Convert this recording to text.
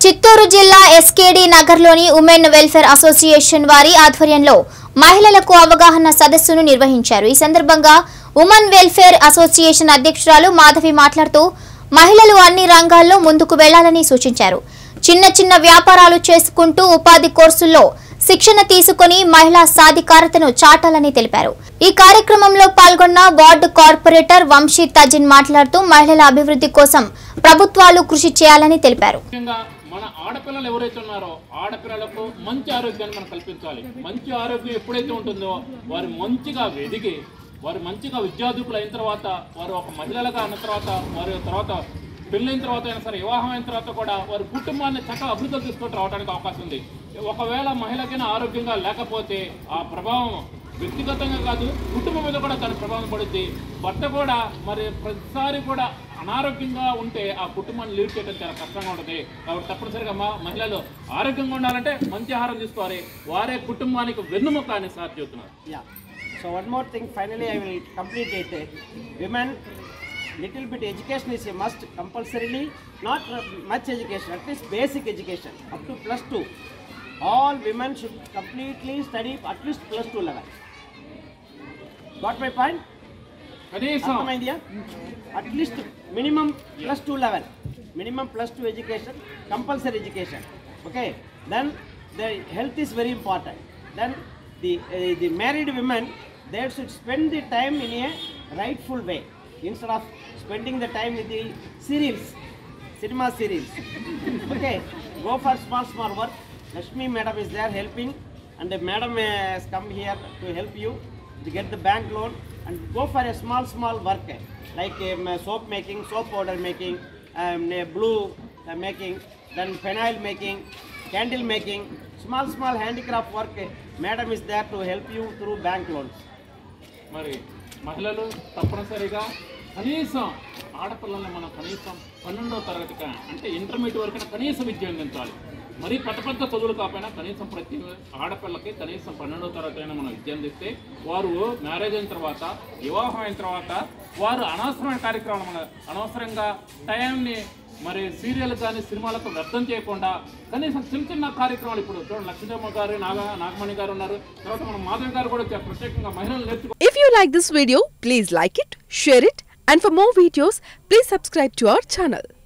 చిత్తూరు జిల్లా ఎస్కేడి నగర్లోని women welfare association వారి ఆధ్వర్యంలో మహిళలకు అవగాహన సదస్సును నిర్వహించారు ఈ సందర్భంగా ఉమెన్ వెల్ఫేర్ అసోసియేషన్ అధ్యక్షురాలు మాధవి మాట్లాడుతూ మహిళలు అన్ని రంగాల్లో ముందుకు వెళ్లాలని సూచించారు చిన్న చిన్న వ్యాపారాలు చేసుకుంటూ ఉపాధి కోర్సుల్లో శిక్షణ తీసుకుని మహిళా సాధికారతను చాటాలని తెలిపారు ఈ కార్యక్రమంలో పాల్గొన్న వార్డు కార్పొరేటర్ వంశీ తజిన్ మాట్లాడుతూ మహిళల అభివృద్ధి కోసం ప్రభుత్వాలు కృషి చేయాలని తెలిపారు ముఖ్యంగా మన ఆడపిల్లలు ఎవరైతే ఉన్నారో ఆడపిల్లలకు మంచి ఆరోగ్యాన్ని మనం కల్పించాలి మంచి ఆరోగ్యం ఎప్పుడైతే ఉంటుందో వారు మంచిగా వెదిగి వారు మంచిగా విద్యార్థులు అయిన తర్వాత వారు ఒక మహిళలుగా అన్న తర్వాత వారి తర్వాత పెళ్ళైన తర్వాత అయినా సరే వివాహం అయిన తర్వాత కూడా వారి కుటుంబాన్ని చక్కగా అభివృద్ధి తీసుకొని రావడానికి అవకాశం ఉంది ఒకవేళ మహిళకైనా ఆరోగ్యంగా లేకపోతే ఆ ప్రభావం వ్యక్తిగతంగా కాదు కుటుంబం మీద కూడా దాని ప్రభావం పడుద్ది భర్త కూడా మరి ప్రతిసారి కూడా అనారోగ్యంగా ఉంటే ఆ కుటుంబాన్ని లీడ్ చేయడం చాలా కష్టంగా ఉంటుంది కాబట్టి తప్పనిసరిగా మా మహిళలు ఆరోగ్యంగా ఉండాలంటే మంచి ఆహారం తీసుకోవాలి వారే కుటుంబానికి వెన్నుముక అని సార్ చెబుతున్నారు Yeah. So one more thing, finally I will complete it. Women, little bit education is a must compulsorily, not uh, much education, at least basic education, up to plus two. All women should completely study at least plus two level. Got my point? కనీసం అర్థమైందియా at least minimum plus two level minimum plus two education compulsory education okay then the health is very important then the the married women they should spend the time in a rightful way instead of spending the time with the serials cinema series. okay, go for small small work. Lakshmi madam is there helping, and the madam has come here to help you to get the bank loan and go for a small small work like um, soap making, soap powder making, um, uh, blue uh, making, then phenyl making, candle making, small small handicraft work. Madam is there to help you through bank loans. మరి మహిళలు తప్పనిసరిగా కనీసం ఆడపిల్లల్ని మనం కనీసం పన్నెండవ తరగతికి అంటే ఇంటర్మీడియట్ వరకు కనీస విద్య అందించాలి మరి పెద్ద పెద్ద చదువులు కాకపోయినా కనీసం ప్రతి ఆడపిల్లకి కనీసం పన్నెండవ తరగతి అయినా మనం విద్య అందిస్తే వారు మ్యారేజ్ అయిన తర్వాత వివాహం అయిన తర్వాత వారు అనవసరమైన కార్యక్రమాలు మన అనవసరంగా టైంని మరి సీరియల్ కానీ సినిమాలకు వ్యర్థం చేయకుండా కనీసం చిన్న చిన్న కార్యక్రమాలు ఇప్పుడు చూడండి లక్ష్మీదేవ గారు నాగ నాగమణి గారు ఉన్నారు తర్వాత మన మాధవ్ గారు కూడా వచ్చారు. ప్రత్యేకంగా మహిళలు నేర్చుకో If you like this video, please like it, share it, and for more videos, please subscribe to our channel.